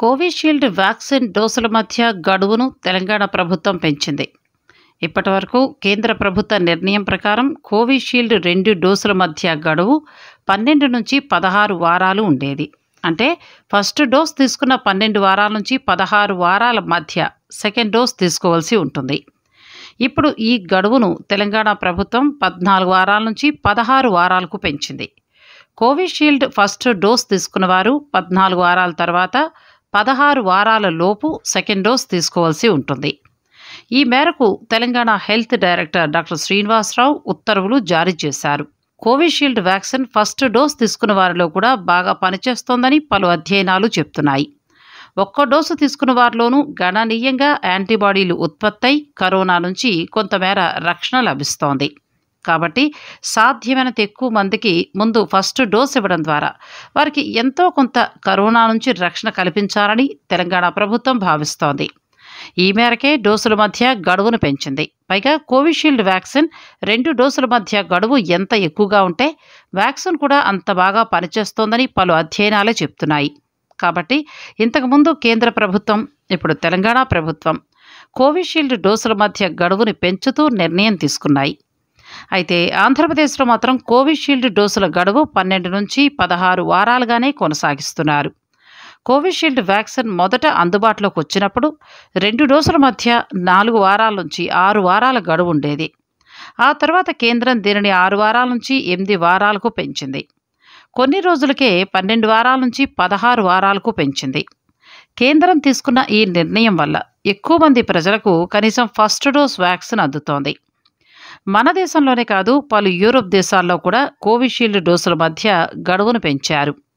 Covishield vaccine డోసుల మధ్య గడువును తెలంగాణ ప్రభుత్వం పెంచింది ఇప్పటి వరకు కేంద్ర ప్రభుత్వ నిర్ణయం ప్రకారం కోవిషీల్డ్ రెండు డోసుల మధ్య గడువు పన్నెండు నుంచి పదహారు వారాలు ఉండేది అంటే ఫస్ట్ డోస్ తీసుకున్న పన్నెండు వారాల నుంచి పదహారు వారాల మధ్య సెకండ్ డోస్ తీసుకోవాల్సి ఉంటుంది ఇప్పుడు ఈ గడువును తెలంగాణ ప్రభుత్వం పద్నాలుగు వారాల నుంచి పదహారు వారాలకు పెంచింది కోవిషీల్డ్ ఫస్ట్ డోస్ తీసుకున్న వారు పద్నాలుగు వారాల తర్వాత పదహారు వారాల లోపు సెకండ్ డోస్ తీసుకోవాల్సి ఉంటుంది ఈ మేరకు Telangana health director doctor Srinivasarao ఉత్తర్వులు జారీ చేశారు కోవిషీల్డ్ వ్యాక్సిన్ ఫస్ట్ డోస్ తీసుకున్న వారిలో కూడా బాగా పనిచేస్తోందని పలు అధ్యయనాలు చెప్తున్నాయి ఒక్క డోసు తీసుకున్న వారిలోనూ గణనీయంగా యాంటీబాడీలు ఉత్పత్తై కరోనా నుంచి కొంతమేర రక్షణ లభిస్తోంది కాబట్టి సాధ్యమైనంత ఎక్కువ మందికి ముందు ఫస్ట్ డోస్ ఇవ్వడం ద్వారా వారికి ఎంతో కొంత కరోనా నుంచి రక్షణ కల్పించాలని తెలంగాణ ప్రభుత్వం భావిస్తోంది ఈ మేరకే డోసుల మధ్య గడువును పెంచింది పైగా కోవిషీల్డ్ వ్యాక్సిన్ రెండు డోసుల మధ్య గడువు ఎంత ఎక్కువగా ఉంటే వ్యాక్సిన్ కూడా అంత బాగా పనిచేస్తోందని పలు అధ్యయనాలే చెప్తున్నాయి కాబట్టి ఇంతకుముందు కేంద్ర ప్రభుత్వం ఇప్పుడు తెలంగాణ ప్రభుత్వం కోవిషీల్డ్ డోసుల మధ్య గడువుని పెంచుతూ నిర్ణయం తీసుకున్నాయి అయితే ఆంధ్రప్రదేశ్లో మాత్రం కోవిషీల్డ్ డోసుల గడువు పన్నెండు నుంచి పదహారు వారాలుగానే కొనసాగిస్తున్నారు కోవిషీల్డ్ వ్యాక్సిన్ మొదట అందుబాటులోకి వచ్చినప్పుడు రెండు డోసుల మధ్య నాలుగు వారాల నుంచి ఆరు వారాల గడువు ఉండేది ఆ తర్వాత కేంద్రం దీనిని ఆరు వారాల నుంచి ఎనిమిది వారాలకు పెంచింది కొన్ని రోజులకే పన్నెండు వారాల నుంచి పదహారు వారాలకు పెంచింది కేంద్రం తీసుకున్న ఈ నిర్ణయం వల్ల ఎక్కువ మంది ప్రజలకు కనీసం ఫస్ట్ డోస్ వ్యాక్సిన్ అందుతోంది మన దేశంలోనే కాదు పలు యూరోప్ దేశాల్లో కూడా కోవిషీల్డ్ డోసుల మధ్య గడువును పెంచారు